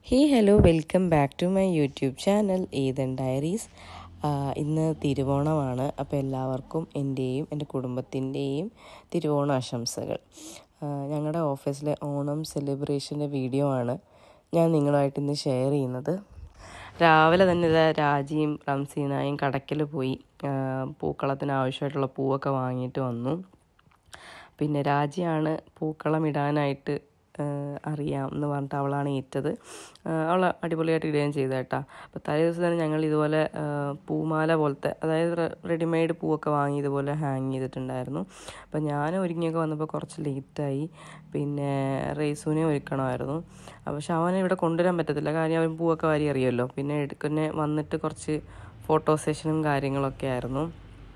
hey hello welcome back to my YouTube channel Ethan diaries ഇന്ന് തിരുവോണമാണ് അപ്പോൾ എല്ലാവർക്കും എൻ്റെയും എൻ്റെ കുടുംബത്തിൻ്റെയും തിരുവോണ ആശംസകൾ ഞങ്ങളുടെ ഓഫീസിലെ ഓണം സെലിബ്രേഷൻ്റെ വീഡിയോ ആണ് ഞാൻ നിങ്ങളുമായിട്ട് ഇന്ന് ഷെയർ ചെയ്യുന്നത് രാവിലെ തന്നെ ഇതാ രാജിയും റംസീനായും കടയ്ക്കൽ പോയി ആ, പൂക്കളത്തിന് ആവശ്യമായിട്ടുള്ള പൂവൊക്കെ വാങ്ങിയിട്ട് വന്നു പിന്നെ രാജിയാണ് പൂക്കളം ഇടാനായിട്ട് ആ, അറിയാം എന്ന് പറഞ്ഞിട്ട് അവളാണ് ഏറ്റത് ആ, അവൾ അടിപൊളിയായിട്ട് ഇടുകയും ചെയ്തു കേട്ടോ അപ്പോൾ തലേ ദിവസം തന്നെ ഞങ്ങൾ ഇതുപോലെ ആ, പൂമാല പോലത്തെ അതായത് റെഡിമെയ്ഡ് പൂവൊക്കെ വാങ്ങി ഇതുപോലെ ഹാങ് ചെയ്തിട്ടുണ്ടായിരുന്നു അപ്പോൾ ഞാൻ ഒരുങ്ങിയൊക്കെ വന്നപ്പോൾ കുറച്ച് ലേറ്റായി പിന്നെ റേസൂനെ ഒരുക്കണമായിരുന്നു അപ്പോൾ പക്ഷെ അവനെ ഇവിടെ കൊണ്ടുവരാൻ പറ്റത്തില്ല കാര്യം അവൻ പൂവൊക്കെ വാരി അറിയുമല്ലോ പിന്നെ എടുക്കുന്ന വന്നിട്ട് കുറച്ച് ഫോട്ടോ സെഷനും കാര്യങ്ങളൊക്കെ ആയിരുന്നു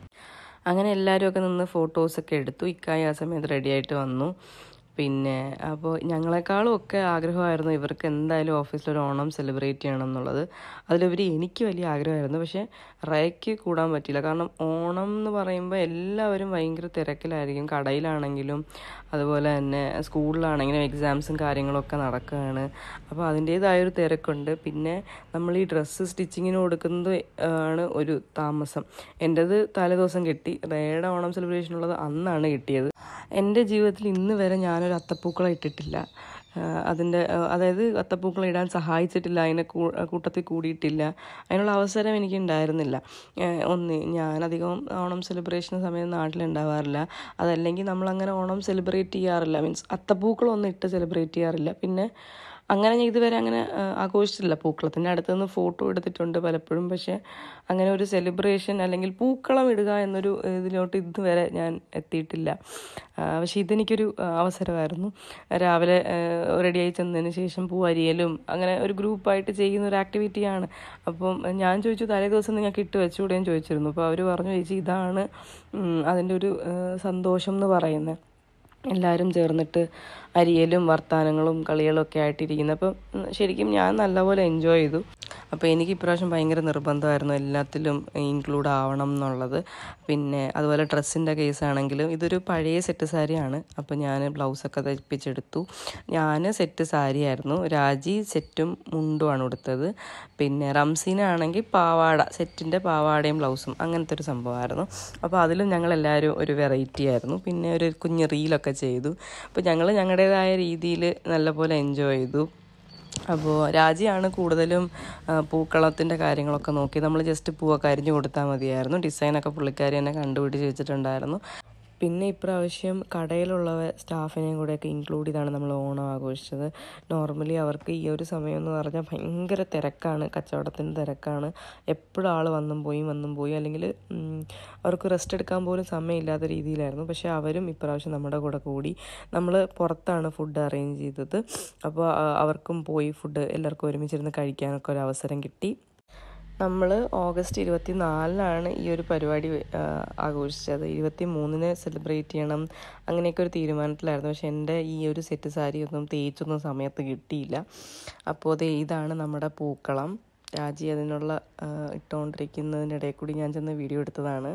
അങ്ങനെ എല്ലാവരും ഒക്കെ നിന്ന് ഫോട്ടോസൊക്കെ എടുത്തു ഇക്കായി ആ സമയത്ത് റെഡിയായിട്ട് വന്നു പിന്നെ അപ്പോൾ ഞങ്ങളെക്കാളും ഒക്കെ ആഗ്രഹമായിരുന്നു ഇവർക്ക് എന്തായാലും ഓഫീസിൽ ഒരു ഓണം സെലിബ്രേറ്റ് ചെയ്യണം എന്നുള്ളത് അതിലുപരി എനിക്ക് വലിയ ആഗ്രഹമായിരുന്നു പക്ഷേ റയയ്ക്ക് കൂടാൻ പറ്റിയില്ല കാരണം ഓണം എന്ന് പറയുമ്പോൾ എല്ലാവരും ഭയങ്കര തിരക്കിലായിരിക്കും കടയിലാണെങ്കിലും അതുപോലെ തന്നെ സ്കൂളിലാണെങ്കിലും എക്സാംസും കാര്യങ്ങളൊക്കെ നടക്കുകയാണ് അപ്പോൾ അതിൻ്റേതായൊരു തിരക്കുണ്ട് പിന്നെ നമ്മൾ ഈ ഡ്രസ്സ് സ്റ്റിച്ചിങ്ങിന് കൊടുക്കുന്നത് ആണ് ഒരു താമസം എൻ്റെത് തലേദിവസം കിട്ടി റേയുടെ ഓണം സെലിബ്രേഷൻ ഉള്ളത് അന്നാണ് കിട്ടിയത് എൻ്റെ ജീവിതത്തിൽ ഇന്ന് വരെ ഞാനൊരു അത്തപ്പൂക്കളം ഇട്ടിട്ടില്ല അതിൻ്റെ അതായത് അത്തപ്പൂക്കളം ഇടാൻ സഹായിച്ചിട്ടില്ല അതിനെ കൂ- കൂട്ടത്തിൽ കൂടിയിട്ടില്ല അതിനുള്ള അവസരം എനിക്ക് ഉണ്ടായിരുന്നില്ല ഏഹ് ഒന്ന് ഞാനധികം ഓണം സെലിബ്രേഷൻ സമയം നാട്ടിലുണ്ടാവാറില്ല അതല്ലെങ്കിൽ നമ്മളങ്ങനെ ഓണം സെലിബ്രേറ്റ് ചെയ്യാറില്ല മീൻസ് അത്തപ്പൂക്കളൊന്നും ഇട്ട് സെലിബ്രേറ്റ് ചെയ്യാറില്ല പിന്നെ അങ്ങനെ ഞാൻ ഇതുവരെ അങ്ങനെ ആ, ആഘോഷിച്ചിട്ടില്ല പൂക്കളത്തിൻ്റെ അടുത്ത് നിന്ന് ഫോട്ടോ എടുത്തിട്ടുണ്ട് പലപ്പോഴും പക്ഷേ അങ്ങനെ ഒരു സെലിബ്രേഷൻ അല്ലെങ്കിൽ പൂക്കളം ഇടുക എന്നൊരു ഇതിലോട്ട് ഇതുവരെ ഞാൻ എത്തിയിട്ടില്ല ആ, പക്ഷേ ഇതെനിക്കൊരു ആ, അവസരമായിരുന്നു രാവിലെ റെഡിയായി ചെന്നതിന് ശേഷം പൂ അരിയലും അങ്ങനെ ഒരു ഗ്രൂപ്പായിട്ട് ചെയ്യുന്ന ഒരു ആക്ടിവിറ്റിയാണ് അപ്പം ഞാൻ ചോദിച്ചു തലേ ദിവസം നിങ്ങൾക്ക് ഇട്ട് വെച്ചുകൂടെ എന്ന് ചോദിച്ചിരുന്നു അപ്പോൾ അവർ പറഞ്ഞു ചേച്ചി ഇതാണ് ഉം, അതിൻ്റെ ഒരു ആ, സന്തോഷം എന്ന് പറയുന്നത് എല്ലാവരും ചേർന്നിട്ട് അരിയലും വർത്തമാനങ്ങളും കളികളും ഒക്കെ ആയിട്ടിരിക്കുന്നത് അപ്പം ഉം, ശരിക്കും ഞാൻ നല്ലപോലെ എൻജോയ് ചെയ്തു അപ്പോൾ എനിക്ക് ഇപ്രാവശ്യം ഭയങ്കര നിർബന്ധമായിരുന്നു എല്ലാത്തിലും ഇൻക്ലൂഡ് ആവണം എന്നുള്ളത് പിന്നെ അതുപോലെ ഡ്രസ്സിൻ്റെ കേസാണെങ്കിലും ഇതൊരു പഴയ സെറ്റ് സാരിയാണ് അപ്പോൾ ഞാൻ ബ്ലൗസൊക്കെ തയ്പ്പിച്ചെടുത്തു ഞാൻ സെറ്റ് സാരിയായിരുന്നു രാജി സെറ്റും മുണ്ടുമാണ് കൊടുത്തത് പിന്നെ റംസീനാണെങ്കിൽ പാവാട സെറ്റിൻ്റെ പാവാടയും ബ്ലൗസും അങ്ങനത്തെ ഒരു സംഭവമായിരുന്നു അപ്പോൾ അതിലും ഞങ്ങൾ എല്ലാവരും ഒരു വെറൈറ്റി ആയിരുന്നു പിന്നെ ഒരു കുഞ്ഞ് റീലൊക്കെ ചെയ്തു അപ്പോൾ ഞങ്ങൾ ഞങ്ങളുടേതായ രീതിയിൽ നല്ലപോലെ എൻജോയ് ചെയ്തു അപ്പോൾ രാജിയാണ് കൂടുതലും ആ, പൂക്കളത്തിൻ്റെ കാര്യങ്ങളൊക്കെ നോക്കി നമ്മൾ ജസ്റ്റ് പൂവൊക്കെ അരിഞ്ഞു കൊടുത്താൽ മതിയായിരുന്നു ഡിസൈനൊക്കെ പുള്ളിക്കാരി തന്നെ കണ്ടുപിടിച്ച് വെച്ചിട്ടുണ്ടായിരുന്നു പിന്നെ ഇപ്രാവശ്യം കടയിലുള്ള സ്റ്റാഫിനെയും കൂടെയൊക്കെ ഇൻക്ലൂഡ് ചെയ്താണ് നമ്മൾ ഓണം ആഘോഷിച്ചത് നോർമലി അവർക്ക് ഈ ഒരു സമയം എന്ന് പറഞ്ഞാൽ ഭയങ്കര തിരക്കാണ് കച്ചവടത്തിൻ്റെ തിരക്കാണ് എപ്പോഴും ആൾ വന്നും പോയി വന്നും പോയി അല്ലെങ്കിൽ ഉം, അവർക്ക് റെസ്റ്റ് എടുക്കാൻ പോലും സമയമില്ലാത്ത രീതിയിലായിരുന്നു പക്ഷേ അവരും ഇപ്രാവശ്യം നമ്മുടെ കൂടെ കൂടി നമ്മൾ പുറത്താണ് ഫുഡ് അറേഞ്ച് ചെയ്തത് അപ്പോൾ ആ, അവർക്കും പോയി ഫുഡ് എല്ലാവർക്കും ഒരുമിച്ചിരുന്ന് കഴിക്കാനൊക്കെ ഒരു അവസരം കിട്ടി നമ്മൾ ഓഗസ്റ്റ് ഇരുപത്തി നാലിനാണ് ഈ ഒരു പരിപാടി ആ, ആഘോഷിച്ചത് ഇരുപത്തി മൂന്നിന് സെലിബ്രേറ്റ് ചെയ്യണം അങ്ങനെയൊക്കെ ഒരു തീരുമാനത്തിലായിരുന്നു പക്ഷെ എൻ്റെ ഈ ഒരു സെറ്റ് സാരി ഒന്നും തേച്ചൊന്നും സമയത്ത് കിട്ടിയില്ല അപ്പോൾ ദേ ഇതാണ് നമ്മുടെ പൂക്കളം രാജി അതിനുള്ള ആ, ഇട്ടുകൊണ്ടിരിക്കുന്നതിനിടയിൽ കൂടി ഞാൻ ചെന്ന് വീഡിയോ എടുത്തതാണ്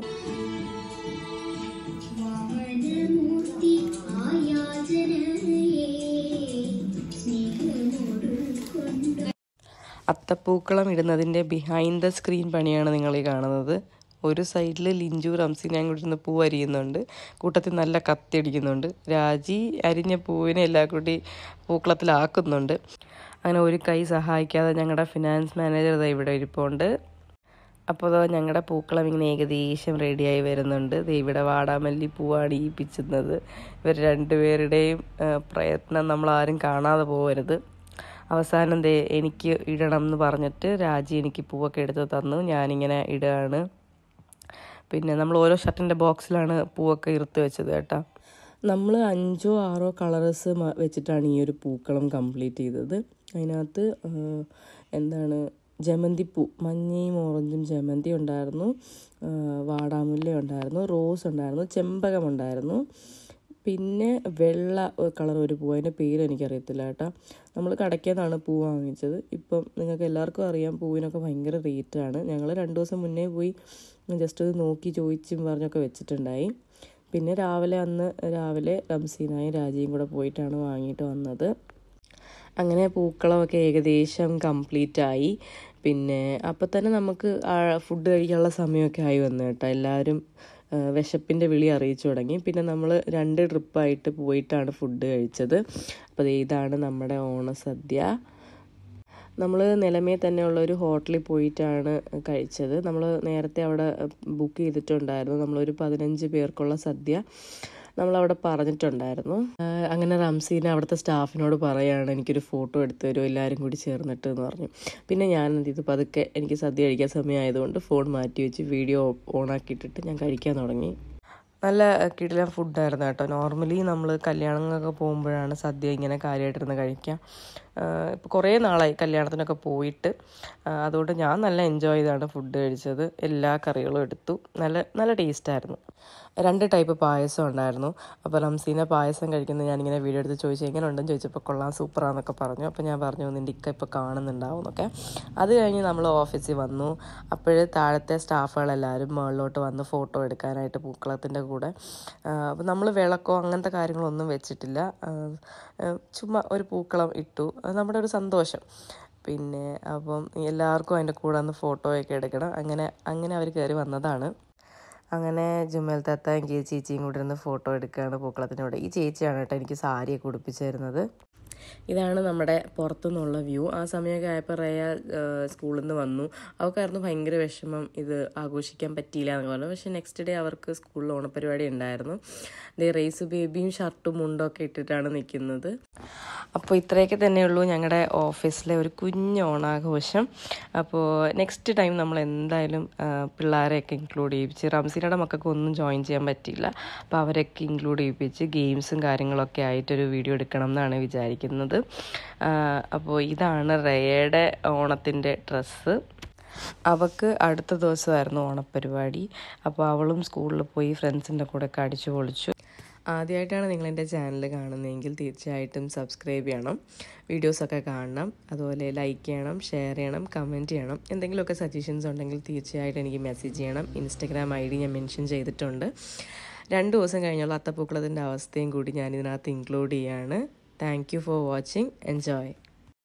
വാമനമൂർത്തി ആയാചനയേ സ്നേഹമോടു കൊണ്ട് അത്തപ്പൂക്കളം ഇടുന്നതിൻ്റെ ബിഹൈൻഡ് ദ സ്ക്രീൻ പണിയാണ് നിങ്ങൾ ഈ കാണുന്നത് ഒരു സൈഡിൽ ലിഞ്ചു റംസീനായും കൂടി ഇരുന്ന് പൂ അരിയുന്നുണ്ട് കൂട്ടത്തിൽ നല്ല കത്തി അടിക്കുന്നുണ്ട് രാജി അരിഞ്ഞ പൂവിനെ എല്ലാം കൂടി പൂക്കളത്തിലാക്കുന്നുണ്ട് അങ്ങനെ ഒരു കൈ സഹായിക്കാതെ ഞങ്ങളുടെ ഫിനാൻസ് മാനേജർ ദാ ഇവിടെ ഇരിപ്പുണ്ട് അപ്പോൾ ദാ ഞങ്ങളുടെ പൂക്കളം ഇങ്ങനെ ഏകദേശം റെഡിയായി വരുന്നുണ്ട് ദേ ഇവിടെ വാടാമല്ലി പൂവാണ് ഈ പിച്ചുന്നത് ഇവർ രണ്ടുപേരുടെയും ആ, പ്രയത്നം നമ്മൾ ആരും കാണാതെ പോകരുത് അവസാനം ദേ എനിക്ക് ഇടണം എന്ന് പറഞ്ഞിട്ട് രാജി എനിക്ക് പൂവൊക്കെ എടുത്ത് തന്നു ഞാനിങ്ങനെ ഇടുകയാണ് പിന്നെ നമ്മൾ ഓരോ ഷർട്ടിൻ്റെ ബോക്സിലാണ് പൂവൊക്കെ ഇറുത്ത് വെച്ചത് കേട്ടോ നമ്മൾ അഞ്ചോ ആറോ കളേഴ്സ് വെച്ചിട്ടാണ് ഈ ഒരു പൂക്കളം കംപ്ലീറ്റ് ചെയ്തത് അതിനകത്ത് ആ, എന്താണ് ജമന്തിപ്പൂ മഞ്ഞയും ഓറഞ്ചും ജമന്തി ഉണ്ടായിരുന്നു ആ, വാടാമുല്ല ഉണ്ടായിരുന്നു റോസ് ഉണ്ടായിരുന്നു ചെമ്പകം ഉണ്ടായിരുന്നു പിന്നെ വെള്ള കളർ ഒരു പൂ അതിൻ്റെ പേര് എനിക്കറിയത്തില്ല കേട്ടോ നമ്മൾ കടയ്ക്കന്നാണ് പൂ വാങ്ങിച്ചത് ഇപ്പം നിങ്ങൾക്ക് എല്ലാവർക്കും അറിയാം പൂവിനൊക്കെ ഭയങ്കര റേറ്റാണ് ഞങ്ങൾ രണ്ട് ദിവസം മുന്നേ പോയി ജസ്റ്റ് അത് നോക്കി ചോദിച്ചും പറഞ്ഞൊക്കെ വെച്ചിട്ടുണ്ടായി പിന്നെ രാവിലെ അന്ന് രാവിലെ റംസീനായും രാജിയും കൂടെ പോയിട്ടാണ് വാങ്ങിയിട്ട് വന്നത് അങ്ങനെ പൂക്കളമൊക്കെ ഏകദേശം കംപ്ലീറ്റ് ആയി പിന്നെ അപ്പോൾ തന്നെ നമുക്ക് ഫുഡ് കഴിക്കാനുള്ള സമയമൊക്കെ ആയി വന്നു കേട്ടോ എല്ലാവരും ആ, വിശപ്പിൻ്റെ വിളി അറിയിച്ചു തുടങ്ങി പിന്നെ നമ്മൾ രണ്ട് ട്രിപ്പായിട്ട് പോയിട്ടാണ് ഫുഡ് കഴിച്ചത് അപ്പോൾ ദേ ഇതാണ് നമ്മുടെ ഓണസദ്യ നമ്മൾ നിലമേ തന്നെയുള്ള ഒരു ഹോട്ടലിൽ പോയിട്ടാണ് കഴിച്ചത് നമ്മൾ നേരത്തെ അവിടെ ബുക്ക് ചെയ്തിട്ടുണ്ടായിരുന്നു നമ്മളൊരു പതിനഞ്ച് പേർക്കുള്ള സദ്യ നമ്മളവിടെ പറഞ്ഞിട്ടുണ്ടായിരുന്നു ആ, അങ്ങനെ റംസീനെ അവിടുത്തെ സ്റ്റാഫിനോട് പറയാണ് എനിക്കൊരു ഫോട്ടോ എടുത്തു തരുമോ എല്ലാവരും കൂടി ചേർന്നിട്ട് എന്ന് പറഞ്ഞു പിന്നെ ഞാൻ എന്ത് ചെയ്തു പതുക്കെ എനിക്ക് സദ്യ കഴിക്കാൻ സമയമായതുകൊണ്ട് ഫോൺ മാറ്റി വെച്ച് വീഡിയോ ഓണാക്കിയിട്ടിട്ട് ഞാൻ കഴിക്കാൻ തുടങ്ങി നല്ല കിടിലൻ ഫുഡായിരുന്നു കേട്ടോ നോർമലി നമ്മൾ കല്യാണങ്ങളൊക്കെ പോകുമ്പോഴാണ് സദ്യ ഇങ്ങനെ കാര്യമായിട്ടിരുന്ന് കഴിക്കുക ഇപ്പോൾ കുറേ നാളായി കല്യാണത്തിനൊക്കെ പോയിട്ട് ആ, അതുകൊണ്ട് ഞാൻ നല്ല എൻജോയ് ചെയ്താണ് ഫുഡ് കഴിച്ചത് എല്ലാ കറികളും എടുത്തു നല്ല നല്ല ടേസ്റ്റായിരുന്നു രണ്ട് ടൈപ്പ് പായസം ഉണ്ടായിരുന്നു അപ്പോൾ റംസീന പായസം കഴിക്കുന്നത് ഞാനിങ്ങനെ വീഡിയോ എടുത്ത് ചോദിച്ചു എങ്ങനെ ഉണ്ടെന്ന് ചോദിച്ചപ്പോൾ കൊള്ളാം സൂപ്പറാന്നൊക്കെ പറഞ്ഞു അപ്പോൾ ഞാൻ പറഞ്ഞു നിൻ്റെ ഇക്ക ഇപ്പോൾ കാണുന്നുണ്ടാവും എന്നൊക്കെ അത് കഴിഞ്ഞ് നമ്മൾ ഓഫീസിൽ വന്നു അപ്പോഴ് താഴത്തെ സ്റ്റാഫുകളെല്ലാവരും മുകളിലോട്ട് വന്ന് ഫോട്ടോ എടുക്കാനായിട്ട് പൂക്കളത്തിൻ്റെ കൂടെ അപ്പോൾ നമ്മൾ വിളക്കോ അങ്ങനത്തെ കാര്യങ്ങളൊന്നും വെച്ചിട്ടില്ല ആ, ആ, ചുമ്മാ ഒരു പൂക്കളം ഇട്ടു അത് നമ്മുടെ ഒരു സന്തോഷം പിന്നെ അപ്പം എല്ലാവർക്കും അതിൻ്റെ കൂടെ ഒന്ന് ഫോട്ടോയൊക്കെ എടുക്കണം അങ്ങനെ അങ്ങനെ അവർ കയറി വന്നതാണ് അങ്ങനെ ജുമൽ തത്തായും കെ ചേച്ചിയും കൂടി ഇരുന്ന് ഫോട്ടോ എടുക്കുകയാണ് പൂക്കളത്തിൻ്റെ കൂടെ ഈ ചേച്ചിയാണ് കേട്ടോ എനിക്ക് സാരിയൊക്കെ ഉടുപ്പിച്ചു തരുന്നത് ഇതാണ് നമ്മുടെ പുറത്തുനിന്നുള്ള വ്യൂ ആ സമയമൊക്കെ ആയപ്പോൾ റയ സ്കൂളിൽ നിന്ന് വന്നു അവൾക്കായിരുന്നു ഭയങ്കര വിഷമം ഇത് ആഘോഷിക്കാൻ പറ്റിയില്ല എന്ന് പറഞ്ഞു പക്ഷേ നെക്സ്റ്റ് ഡേ അവർക്ക് സ്കൂളിൽ ഓണപരിപാടി ഉണ്ടായിരുന്നു ദേ റേസ് ബേബിയും ഷർട്ടും മുണ്ടും ഒക്കെ ഇട്ടിട്ടാണ് നിൽക്കുന്നത് അപ്പോൾ ഇത്രയൊക്കെ തന്നെയുള്ളൂ ഞങ്ങളുടെ ഓഫീസിലെ ഒരു കുഞ്ഞ് ഓണാഘോഷം അപ്പോൾ നെക്സ്റ്റ് ടൈം നമ്മൾ എന്തായാലും ആ, പിള്ളേരെയൊക്കെ ഇൻക്ലൂഡ് ചെയ്യിപ്പിച്ച് റംസീനയുടെ മക്കൾക്ക് ഒന്നും ജോയിൻ ചെയ്യാൻ പറ്റിയില്ല അപ്പോൾ അവരൊക്കെ ഇൻക്ലൂഡ് ചെയ്യിപ്പിച്ച് ഗെയിംസും കാര്യങ്ങളൊക്കെ ആയിട്ടൊരു വീഡിയോ എടുക്കണം എന്നാണ് വിചാരിക്കുന്നത് ആ, അപ്പോൾ ഇതാണ് റയയുടെ ഓണത്തിൻ്റെ ഡ്രസ്സ് അവൾക്ക് അടുത്ത ദിവസമായിരുന്നു ഓണപ്പരിപാടി അപ്പോൾ അവളും സ്കൂളിൽ പോയി ഫ്രണ്ട്സിൻ്റെ കൂടെ ഒക്കെ അടിച്ചു പൊളിച്ചു ആദ്യമായിട്ടാണ് നിങ്ങൾ എൻ്റെ ചാനൽ കാണുന്നതെങ്കിൽ തീർച്ചയായിട്ടും സബ്സ്ക്രൈബ് ചെയ്യണം വീഡിയോസൊക്കെ കാണണം അതുപോലെ ലൈക്ക് ചെയ്യണം ഷെയർ ചെയ്യണം കമൻറ്റ് ചെയ്യണം എന്തെങ്കിലുമൊക്കെ സജഷൻസ് ഉണ്ടെങ്കിൽ തീർച്ചയായിട്ടും എനിക്ക് മെസ്സേജ് ചെയ്യണം ഇൻസ്റ്റഗ്രാം ഐ ഡി ഞാൻ മെൻഷൻ ചെയ്തിട്ടുണ്ട് രണ്ട് ദിവസം കഴിഞ്ഞുള്ള അത്തപ്പൂക്കളത്തിൻ്റെ അവസ്ഥയും കൂടി ഞാൻ ഇതിനകത്ത് ഇൻക്ലൂഡ് ചെയ്യാണ് thank you for watching enjoy